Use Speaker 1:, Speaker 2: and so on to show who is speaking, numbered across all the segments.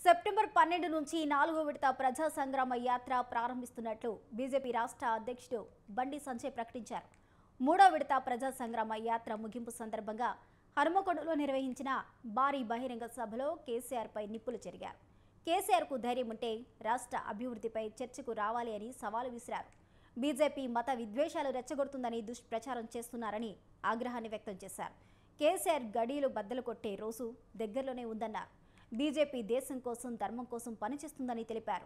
Speaker 1: September పన్నెండు నుంచి నాలుగో విడత ప్రజా సంగ్రామ యాత్ర ప్రారంభిస్తున్నట్లు బీజేపీ రాష్ట్ర అధ్యక్షుడు బండి సంజయ్ ప్రకటించారు మూడో విడత ప్రజా సంగ్రామ యాత్ర ముగింపు సందర్భంగా హనుమకొండలో నిర్వహించిన భారీ బహిరంగ సభలో కేసీఆర్పై నిప్పులు చెరిగారు కేసీఆర్కు ధైర్యం ఉంటే రాష్ట్ర అభివృద్ధిపై చర్చకు రావాలి అని సవాలు విసిరారు బీజేపీ మత విద్వేషాలు రెచ్చగొడుతుందని దుష్ప్రచారం చేస్తున్నారని ఆగ్రహాన్ని వ్యక్తం చేశారు కేసీఆర్ గడీలు బద్దలు కొట్టే రోజు దగ్గరలోనే ఉందన్నారు బీజేపీ దేశం కోసం ధర్మం కోసం పనిచేస్తుందని తెలిపారు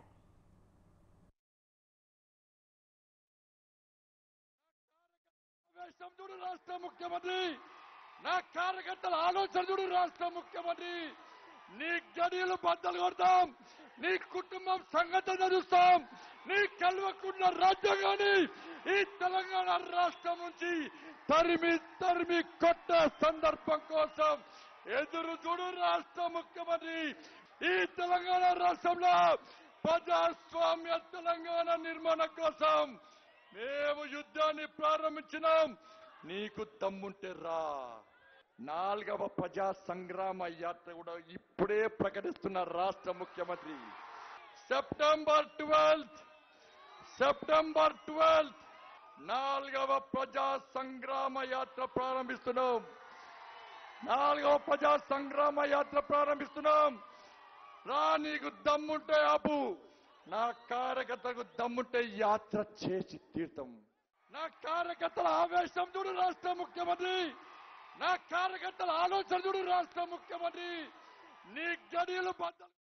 Speaker 2: ఆవేశం చూడు రాష్ట్ర ముఖ్యమంత్రి నా కార్యకర్తల ఆలోచన చూడు రాష్ట్ర ముఖ్యమంత్రి నీ గడియలు బద్దలు కొడతాం నీ కుటుంబం సంగతి చూస్తాం నీ కల్వకున్న రాజ్యాంగాన్ని ఈ తెలంగాణ రాష్ట్రం నుంచి తరిమి తరిమి కొట్ట సందర్భం కోసం ఎదురు చూడు రాష్ట్ర ముఖ్యమంత్రి ఈ తెలంగాణ రాష్ట్రంలో ప్రజాస్వామ్య తెలంగాణ నిర్మాణం కోసం మేము యుద్ధాన్ని ప్రారంభించినాం నీకు దమ్ముంటే రా నాలుగవ ప్రజా సంగ్రామ యాత్ర కూడా ఇప్పుడే ప్రకటిస్తున్న రాష్ట్ర ముఖ్యమంత్రి సెప్టెంబర్ ట్వెల్త్ సెప్టెంబర్ ట్వెల్త్ నాలుగవ ప్రజా సంగ్రామ యాత్ర ప్రారంభిస్తున్నాం నాలుగవ ప్రజా సంగ్రామ యాత్ర ప్రారంభిస్తున్నాం రా నీకు దమ్ముంటే ఆపు నా కార్యకర్తలకు దమ్ముంటే యాత్ర చేసి తీర్థం నా కార్యకర్తల ఆవేశం చూడు రాష్ట్ర ముఖ్యమంత్రి నా కార్యకర్తల ఆలోచన చూడు రాష్ట్ర ముఖ్యమంత్రి నీ గడియలు బద్దలు